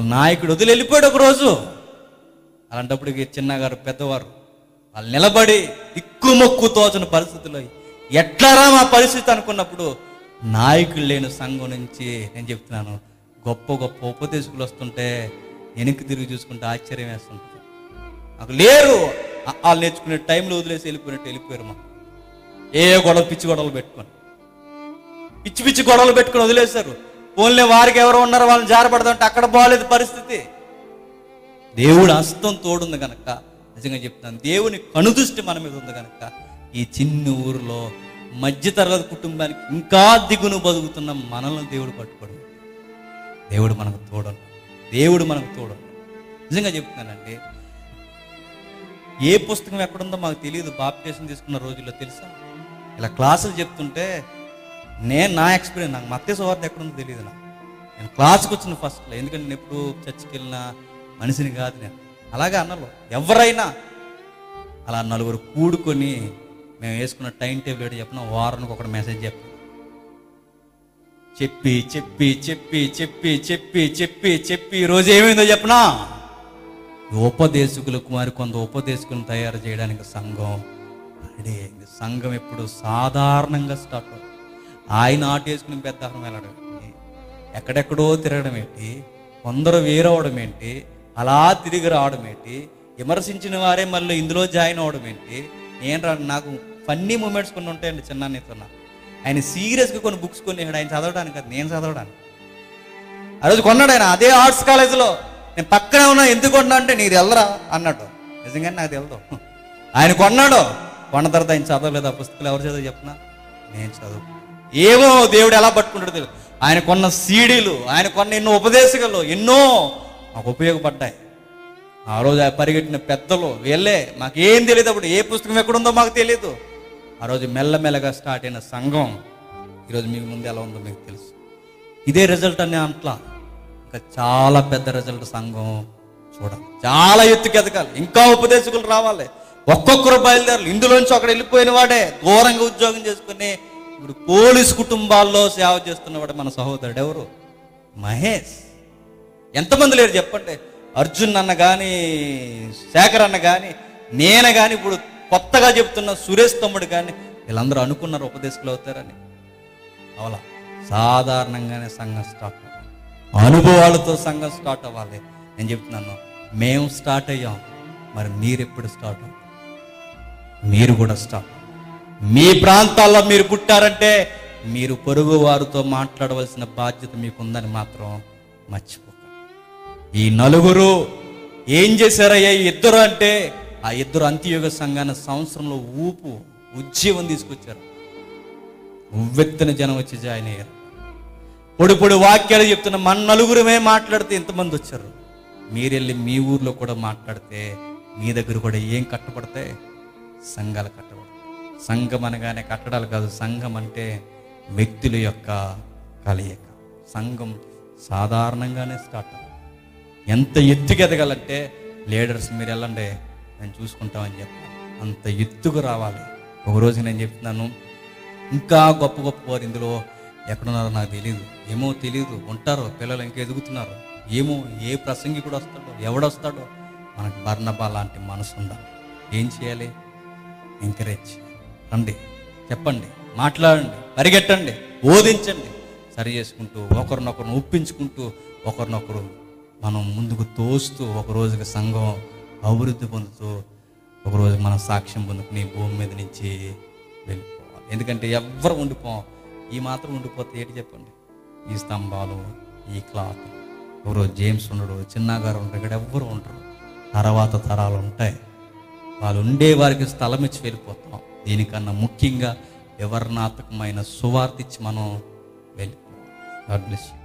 నాయకుడు వదిలి వెళ్ళిపోయాడు ఒక రోజు అలాంటప్పుడు ఈ చిన్నగారు పెద్దవారు వాళ్ళు నిలబడి దిక్కుమొక్కు తోచని పరిస్థితుల్లో ఎట్లారా మా పరిస్థితి అనుకున్నప్పుడు నాయకులు లేని సంఘం నుంచి నేను చెప్తున్నాను గొప్ప గొప్ప ఉపదేశకులు వస్తుంటే వెనక్కి తిరిగి చూసుకుంటే ఆశ్చర్యం వేస్తుంటుంది నాకు లేరు ఆ- వాళ్ళు నేర్చుకునే టైంలో వదిలేసి వెళ్ళిపోయినట్టు వెళ్ళిపోయారు మా ఏ గొడవ పిచ్చి గొడవలు పెట్టుకొని పిచ్చి పిచ్చి గొడవలు పెట్టుకొని వదిలేశారు పోన్లే వారికి ఎవరో ఉన్నారో వాళ్ళని జారపడదంటే అక్కడ బాగాలేదు పరిస్థితి దేవుడు హస్తం తోడుంది గనక నిజంగా చెప్తాను దేవుని కనుదృష్టి మన మీద ఉంది గనక ఈ చిన్న ఊరిలో మధ్యతరగతి కుటుంబానికి ఇంకా దిగును బతుకుతున్న మనల్ని దేవుడు పట్టుకోడు దేవుడు మనకు తోడను దేవుడు మనకు తోడను నిజంగా చెప్తున్నానండి ఏ పుస్తకం ఎక్కడుందో మాకు తెలియదు బాప్టేషన్ తీసుకున్న రోజుల్లో తెలుసా ఇలా క్లాసులు చెప్తుంటే నేను నా ఎక్స్పీరియన్స్ నాకు మత్య సువార్త ఎక్కడుందో తెలియదు నాకు నేను క్లాస్కి వచ్చిన ఫస్ట్లో ఎందుకంటే నేను ఎప్పుడు చర్చికి వెళ్ళిన మనిషిని కాదు నేను అలాగే అన్నలో ఎవరైనా అలా నలుగురు కూడుకొని మేము వేసుకున్న టైం టేబుల్ ఏంటో చెప్పిన వారానికి ఒకటి మెసేజ్ చెప్పాను చెప్పి చెప్పి చెప్పి చెప్పి చెప్పి చెప్పి చెప్పి ఈరోజు ఏమైందో చెప్పనా ఉపదేశకులకు మరి కొంత ఉపదేశకులను తయారు చేయడానికి సంఘం రెడీ అయింది సంఘం ఎప్పుడు సాధారణంగా స్టార్ట్ అవుతుంది ఆయన ఆటేసుకుని పెద్ద ఆహారం వెళ్ళడం ఏంటి ఎక్కడెక్కడో తిరగడం ఏంటి కొందరు వేరవడం ఏంటి అలా తిరిగి రావడం ఏంటి విమర్శించిన వారే మళ్ళీ ఇందులో జాయిన్ అవడం ఏంటి నేను రా నాకు ఫన్నీ మూమెంట్స్ కొన్ని ఉంటాయండి చిన్న నేతన్న ఆయన సీరియస్గా కొన్ని బుక్స్ కొనేసాడు ఆయన చదవడానికి కాదు నేను చదవడానికి ఆ రోజు కొన్నాడు ఆయన అదే ఆర్ట్స్ కాలేజీలో నేను పక్కనే ఉన్నా ఎందుకు కొన్నా అంటే నీకు వెళ్ళరా అన్నాడు నిజంగానే నాకు తెలదు ఆయన కొన్నాడు కొన్న తర్వాత ఆయన చదవలేదు ఆ పుస్తకాలు ఎవరు చదువు చెప్పనా నేను చదువు ఏమో దేవుడు ఎలా పట్టుకుంటాడో తెలియదు ఆయన కొన్న సీడీలు ఆయన కొన్న ఎన్నో ఉపదేశకాలు ఎన్నో మాకు ఉపయోగపడ్డాయి ఆ రోజు ఆ పరిగెట్టిన పెద్దలు వీళ్ళే మాకేం తెలియదు అప్పుడు ఏ పుస్తకం ఎక్కడుందో మాకు తెలియదు ఆ రోజు మెల్లమెల్లగా స్టార్ట్ అయిన సంఘం ఈరోజు మీ ముందు ఎలా ఉందో మీకు తెలుసు ఇదే రిజల్ట్ అనే అంట్లా ఇంకా చాలా పెద్ద రిజల్ట్ సంఘం చూడాలి చాలా ఎత్తుకు ఎదగాలి ఇంకా ఉపదేశకులు రావాలి ఒక్కొక్కరు బయలుదేరాలి ఇందులోంచి ఒకడు వెళ్ళిపోయిన వాడే ఘోరంగా ఉద్యోగం చేసుకుని ఇప్పుడు పోలీస్ కుటుంబాల్లో సేవ చేస్తున్నవాడు మన సహోదరుడు ఎవరు మహేష్ ఎంతమంది లేరు చెప్పండి అర్జున్ అన్న కానీ శేఖర్ అన్న కానీ నేను కానీ ఇప్పుడు కొత్తగా చెప్తున్న సురేష్ తమ్ముడు కానీ వీళ్ళందరూ అనుకున్నారు ఉపదేశకులు అవుతారని అవలా సాధారణంగానే సంఘం స్టార్ట్ అవ్వాలి అనుభవాలతో సంఘం స్టార్ట్ అవ్వాలి నేను చెప్తున్నాను మేము స్టార్ట్ అయ్యాం మరి మీరు ఎప్పుడు స్టార్ట్ అవుతారు మీరు కూడా స్టార్ట్ మీ ప్రాంతాల్లో మీరు పుట్టారంటే మీరు పొరుగు వారితో మాట్లాడవలసిన బాధ్యత మీకుందని మాత్రం మర్చిపోకండి ఈ నలుగురు ఏం చేశారయ్యా ఈ ఇద్దరు అంటే ఆ ఇద్దరు అంత్యయుగ సంఘాన్ని సంవత్సరంలో ఊపు ఉజ్జీవం తీసుకొచ్చారు ఉవ్వెత్తిన జనం వచ్చి జాయిన్ అయ్యారు పొడి పొడి వాక్యాలు చెప్తున్న మన నలుగురమే మాట్లాడితే ఎంతమంది వచ్చారు మీరెళ్ళి మీ ఊర్లో కూడా మాట్లాడితే మీ దగ్గర కూడా ఏం కట్టబడతాయి సంఘాలు కట్టబడతాయి సంఘం అనగానే కట్టడాలు కాదు సంఘం అంటే వ్యక్తుల యొక్క కలయిక సంఘం సాధారణంగానే స్టార్ట్ అవ్వాలి ఎంత ఎత్తుకు ఎదగాలంటే లీడర్స్ మీరు వెళ్ళండి నేను చూసుకుంటామని చెప్పాను అంత ఎత్తుకు రావాలి ఒకరోజు నేను చెప్తున్నాను ఇంకా గొప్ప గొప్ప వారు ఇందులో ఎక్కడున్నారో నాకు తెలియదు ఏమో తెలియదు ఉంటారు పిల్లలు ఇంకా ఎదుగుతున్నారు ఏమో ఏ ప్రసంగి కూడా వస్తాడో ఎవడొస్తాడో మనకు బర్ణబా లాంటి మనసు ఉండాలి ఏం చేయాలి ఎంకరేజ్ రండి చెప్పండి మాట్లాడండి పరిగెట్టండి బోధించండి సరి చేసుకుంటూ ఒకరినొకరు ఒప్పించుకుంటూ ఒకరినొకరు మనం ముందుకు తోస్తూ ఒక రోజుకి సంఘం అభివృద్ధి పొందుతూ ఒక రోజు మనం సాక్ష్యం పొందుకుని భూమి మీద నుంచి వెళ్ళిపోవాలి ఎందుకంటే ఎవ్వరు ఉండిపోం ఈ మాత్రం ఉండిపోతే ఏంటి చెప్పండి ఈ స్తంభాలు ఈ క్లాత్ ఒకరోజు జేమ్స్ ఉండడు చిన్నగారు ఉండరు ఇక్కడ ఎవ్వరు ఉండరు తర్వాత తరాలు ఉంటాయి వాళ్ళు ఉండే వారికి స్థలం ఇచ్చి వెళ్ళిపోతాం దీనికన్నా ముఖ్యంగా వివరణాత్మకమైన సువార్త ఇచ్చి మనం వెళ్ళిపోవాలి గాడ్ బ్లెస్ యూ